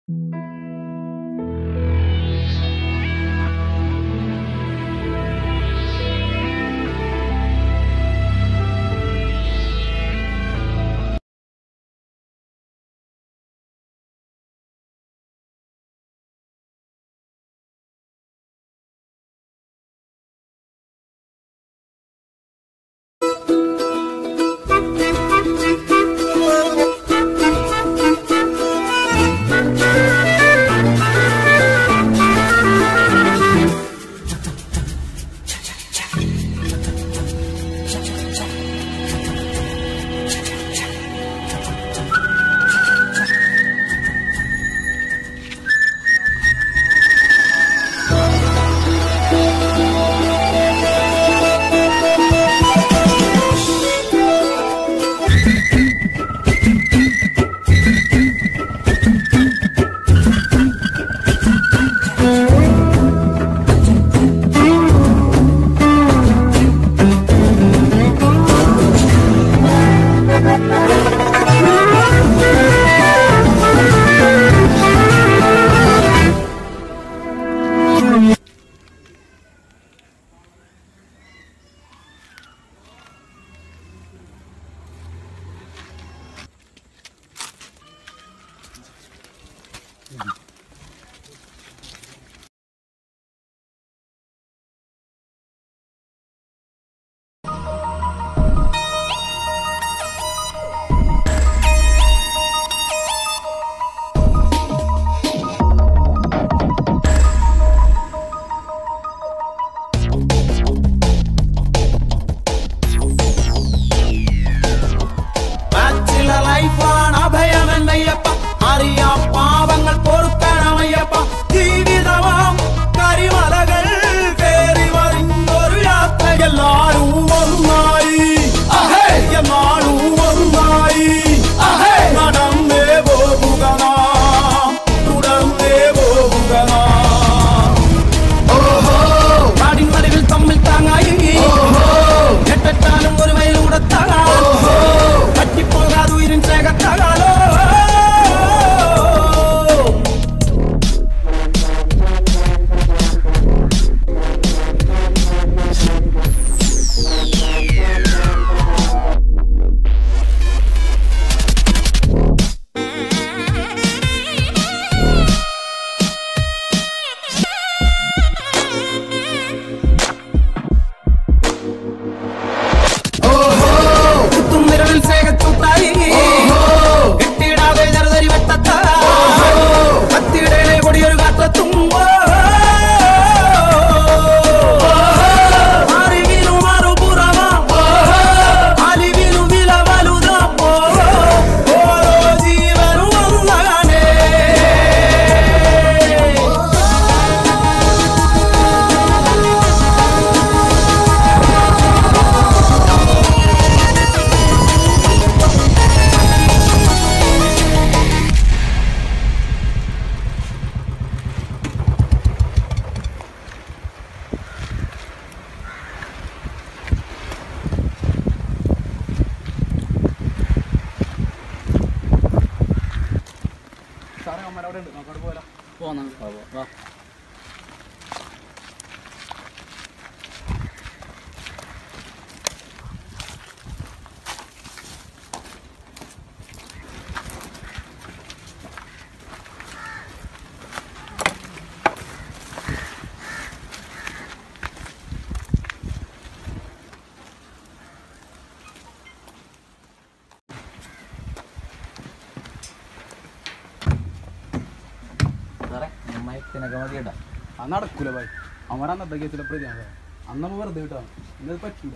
Bachelor ലൈഫാണ് അഭയമെന്നയ്യപ്പ അറിയാം പാവങ്ങൾ പൊറുക്കണമയ്യപ്പ ജീവിതമാം കരിമലകൾ കേറി മറിഞ്ഞൊരു യാത്ര എല്ലാരും ഒന്നായി അഹേ എന്നാളും ഒന്നായി അഹേ നടന്നേ പോകുക നാം തുടർന്നേ പോകുക നാം ഓഹോ കാടിൻമലകൾ തമ്മിൽ താങ്ങായി എട്ടെട്ടാലും ഒരു മയിലൂടെ താങ്ങാം പറ്റിപ്പോകാതെ ഉയരും ചേകത്താകാലോ കുത്തും നിരവിൽ സ്നേഹച്ചൂട്ടായി കെട്ടിയിടാതെ ചെറുതരി വെട്ടത്ത കത്തിയുടെ കൊടിയൊരു കാറ്റത്തും അറിവിലും മറുപുറമാം അലിവിലും വില വലുതാം ഓരോ ജീവനും ഒന്നാണേ അത് നടക്കൂല ഭായി അവൻ അന്നത്തെ കേസിലെ പ്രതിയാണ് അന്നമ്മ വെറുതെ കിട്ടാണ് ഇന്നത് പറ്റൂല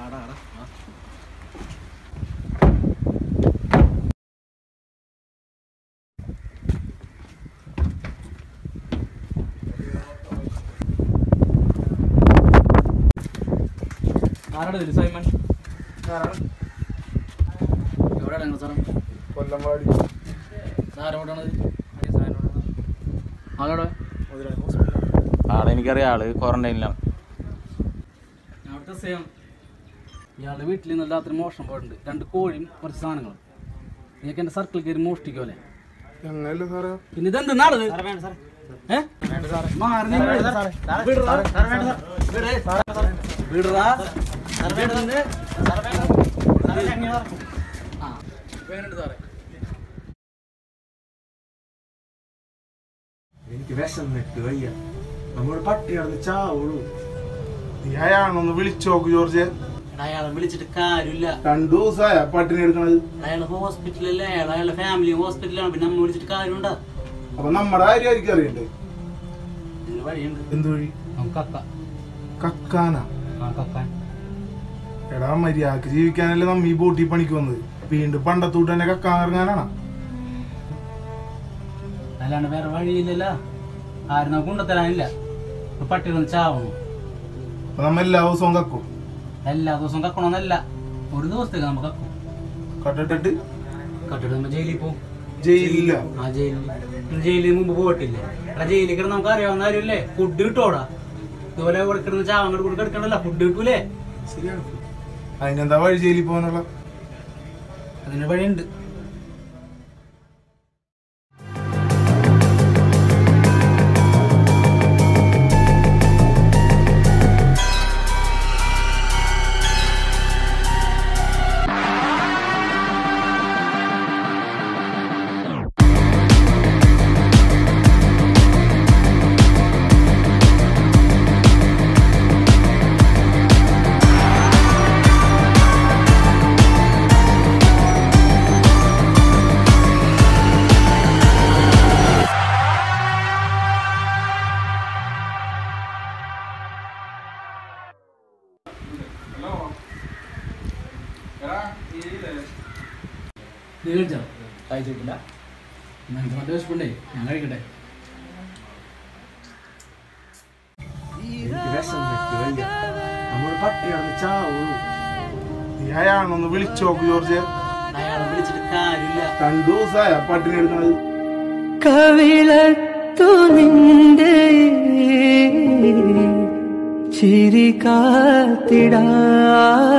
ആരാണ് ഇതിൽ സൈമൺ എവിടെയാണ് നിങ്ങൾ സാറേ കൊല്ലംവാടി സാറെവിടെയാണത് ആളെവിടെ ആളെ എനിക്കറിയാം ആള് ക്വാറന്റൈനിലാണ് അവിടുത്തെ സെയിം ഇയാളുടെ വീട്ടിൽ നിന്ന് രാത്രി മോഷണം പോയിട്ടുണ്ട് രണ്ട് കോഴിയും കുറച്ച് സാധനങ്ങളും നീക്ക് എൻ്റെ സർക്കിൾ കയറി മോഷ്ടിക്കുമല്ലേ ഞങ്ങല്ല സാറേ പിന്നെ ഇതെന്താണത് ഏ? മാറി നിന്ന് വിടറാ. വിട്. വിടറാ. വിടുന്ന്. ആ. വേനുണ്ട് സാറേ എനിക്ക് വിശന്നിട്ട് വയ്യ നമ്മുടെ പട്ടി കിടന്ന് ചാവുള്ളൂ നീ അയാളൊന്ന് വിളിച്ചു നോക്ക് ജോർജ് അയാളെ വിളിച്ചിട്ട് കാര്യമില്ല രണ്ടു ദിവസമായ പട്ടിണി എടുക്കണത് അയാളെ ഹോസ്പിറ്റലല്ലേ അയാൾ അയാളുടെ ഫാമിലി ഹോസ്പിറ്റലാണ് പിന്നെ നമ്മൾ വിളിച്ചിട്ട് കാര്യമുണ്ടോ അപ്പൊ നമ്മുടെ കാര്യമായിരിക്കും അറിയണ്ടേ ഇതിന് വഴിയുണ്ട് എന്ത് വഴി നമുക്ക് കക്ക കക്കാനാ ആ കക്കാൻ എടാ മര്യാദക്ക് ജീവിക്കാനല്ലേ നമ്മ ഈ ബോട്ടി പണിക്ക് വന്നത് വീണ്ടും പണ്ടത്തോട്ട് തന്നെ കക്കാൻ ഇറങ്ങാനാണ് അല്ലാണ്ട് വേറെ വഴിയില്ലല്ലോ ആരും നമുക്ക് കൊണ്ടുത്തരാനില്ല ഒരു പട്ടി വന്ന് ചാവണം അപ്പൊ നമ്മ എല്ലാ ദിവസവും കക്കും എല്ലാ ദിവസവും കക്കണമെന്നല്ല ഒരു ദിവസത്തേക്ക് നമുക്ക് കക്കും കട്ടിട്ടിട്ട് കട്ടിട്ട് നമ്മൾ ജയിലിൽ പോകും ജയിലില്ല ആ ജയിലിൽ ജയിലിൽ മുമ്പ് പോയിട്ടില്ലേ എടാ ജയിലിൽ കിടന്ന് നമുക്ക് അറിയാവുന്ന കാര്യമില്ലേ ഫുഡ് കിട്ടോടാ ഇതുപോലെ ഇവിടെ കിടന്ന് ചാവങ്ങോട് കൂടെ കിടക്കണല്ലോ ഫുഡ് കിട്ടൂലേ ശരിയാണ് അതിനെന്താ വഴി ജയിലിൽ പോകാനുള്ള അതിന് വഴിയുണ്ട് നീ കഴിച്ചോ കഴിച്ചിട്ടില്ല എനിക്ക് മറ്റേ വിശപ്പുണ്ടേ ഞാൻ കഴിക്കട്ടെ എനിക്ക് വിശന്നിട്ട് വയ്യ നമ്മുടെ പട്ടി കിടന്ന് ചാവുള്ളൂ നീ അയാളൊന്ന് വിളിച്ചു നോക്ക് ജോർജ് അയാളെ വിളിച്ചിട്ട് കാര്യമില്ല രണ്ടു ദിവസമായ പട്ടിണി എടുക്കണത് കവിളത്തു നിന്റെ ചിരി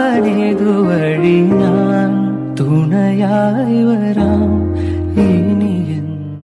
കാത്തിടാനേതുവഴി ഞാൻ തുണയായി വരാം ഇനി